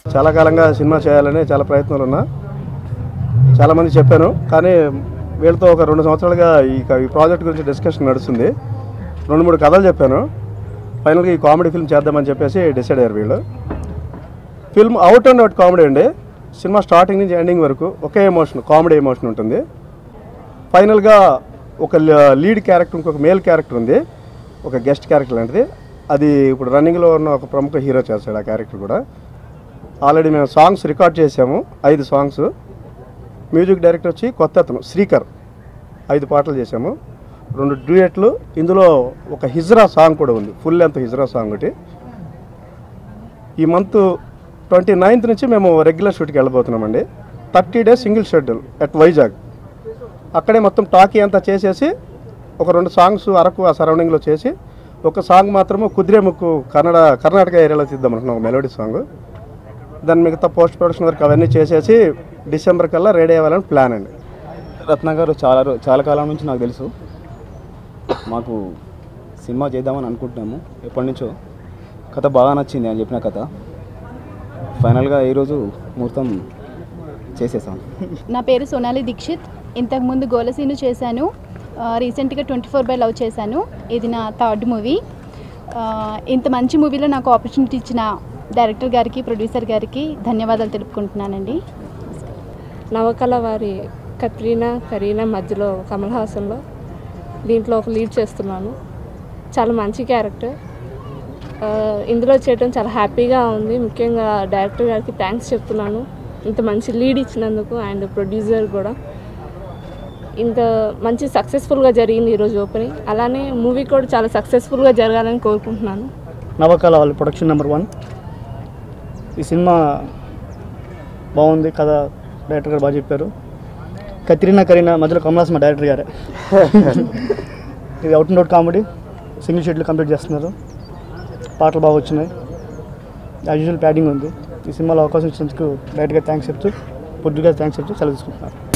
చాలా కాలంగా సినిమా చేయాలని చాలా ప్రయత్నాలు ఉన్నా చాలామంది చెప్పాను కానీ వీళ్ళతో ఒక రెండు సంవత్సరాలుగా ఈ ఈ ప్రాజెక్ట్ గురించి డిస్కషన్ నడుస్తుంది రెండు మూడు కథలు చెప్పాను ఫైనల్గా ఈ కామెడీ ఫిల్మ్ చేద్దామని చెప్పేసి డిసైడ్ అయ్యారు వీళ్ళు film out and out comedy అండి సినిమా స్టార్టింగ్ నుంచి ఎండింగ్ వరకు ఒకే ఎమోషన్ కామెడీ ఎమోషన్ ఉంటుంది ఫైనల్గా ఒక లీడ్ క్యారెక్టర్ ఇంకొక మేల్ క్యారెక్టర్ ఉంది ఒక గెస్ట్ క్యారెక్టర్ లాంటిది అది ఇప్పుడు రన్నింగ్లో ఉన్న ఒక ప్రముఖ హీరో చేస్తాడు ఆ క్యారెక్టర్ కూడా ఆల్రెడీ మేము సాంగ్స్ రికార్డ్ చేసాము ఐదు సాంగ్స్ మ్యూజిక్ డైరెక్టర్ వచ్చి కొత్త అతను శ్రీకర్ ఐదు పాటలు చేసాము రెండు డ్యూయట్లు ఇందులో ఒక హిజ్రా సాంగ్ కూడా ఉంది ఫుల్ లెంత్ హిజ్రా సాంగ్ ఒకటి ఈ మంత్ ట్వంటీ నైన్త్ నుంచి మేము రెగ్యులర్ షూట్కి వెళ్ళబోతున్నామండి thirty days single schedule at Vizag అక్కడే మొత్తం టాకీ అంతా చేసేసి ఒక రెండు సాంగ్స్ అరకు ఆ సరౌండింగ్లో చేసి ఒక సాంగ్ మాత్రము కుదిరేముక్కు కన్నడ కర్ణాటక ఏరియాలో తీద్దాం అనుకున్నాం ఒక మెలోడీ సాంగ్ దాని మిగతా పోస్ట్ ప్రొడక్షన్ వర్క్ అవన్నీ చేసేసి డిసెంబర్ కల్లా రెడీ అవ్వాలని ప్లాన్ అండి రత్న గారు చాలా రో- చాలా కాలం నుంచి నాకు తెలుసు మాకు సినిమా చేద్దామని అనుకుంటున్నాము ఎప్పటి నుంచో కథ బాగా నచ్చింది అని చెప్పిన కథ ఫైనల్గా ఈరోజు ముహూర్తం చేసేసాం నా పేరు సోనాలి దీక్షిత్ ఇంతకుముందు గోలసీను చేశాను ఆ, రీసెంట్గా ట్వంటీ ఫోర్ బై లవ్ చేశాను ఇది నా థర్డ్ మూవీ ఆ, ఇంత మంచి మూవీలో నాకు ఆపర్చునిటీ ఇచ్చిన డైరెక్టర్ గారికి ప్రొడ్యూసర్ గారికి ధన్యవాదాలు తెలుపుకుంటున్నానండి నవకళ వారి కత్రీనా కరీనా మధ్యలో కమల్ హాసన్లో దీంట్లో ఒక లీడ్ చేస్తున్నాను చాలా మంచి క్యారెక్టర్ ఆ, ఇందులో చేయడం చాలా హ్యాపీగా ఉంది ముఖ్యంగా డైరెక్టర్ గారికి థ్యాంక్స్ చెప్తున్నాను ఇంత మంచి లీడ్ ఇచ్చినందుకు అండ్ ప్రొడ్యూసర్ కూడా ఇంత మంచి సక్సెస్ఫుల్గా జరిగింది ఈరోజు ఓపెనింగ్ అలానే మూవీ కూడా చాలా సక్సెస్ఫుల్గా జరగాలని కోరుకుంటున్నాను నవకాల వాళ్ళ ప్రొడక్షన్ నెంబర్ వన్ ఈ సినిమా బాగుంది కథ డైరెక్టర్ గారు బాగా చెప్పారు కత్రినా కరీనా మధ్యలో కమలాస్ మా డైరెక్టర్ గారే ఇది out and out comedy single schedule complete చేస్తున్నారు పాటలు బాగా వచ్చినాయి యాజ్ యూజువల్ ప్యాడింగ్ ఉంది ఈ సినిమాలో అవకాశం ఇచ్చినందుకు డైరెక్ట్గా థ్యాంక్స్ చెప్తూ పొద్దుగా థ్యాంక్స్ చెప్తూ సెలవు తీసుకుంటున్నారు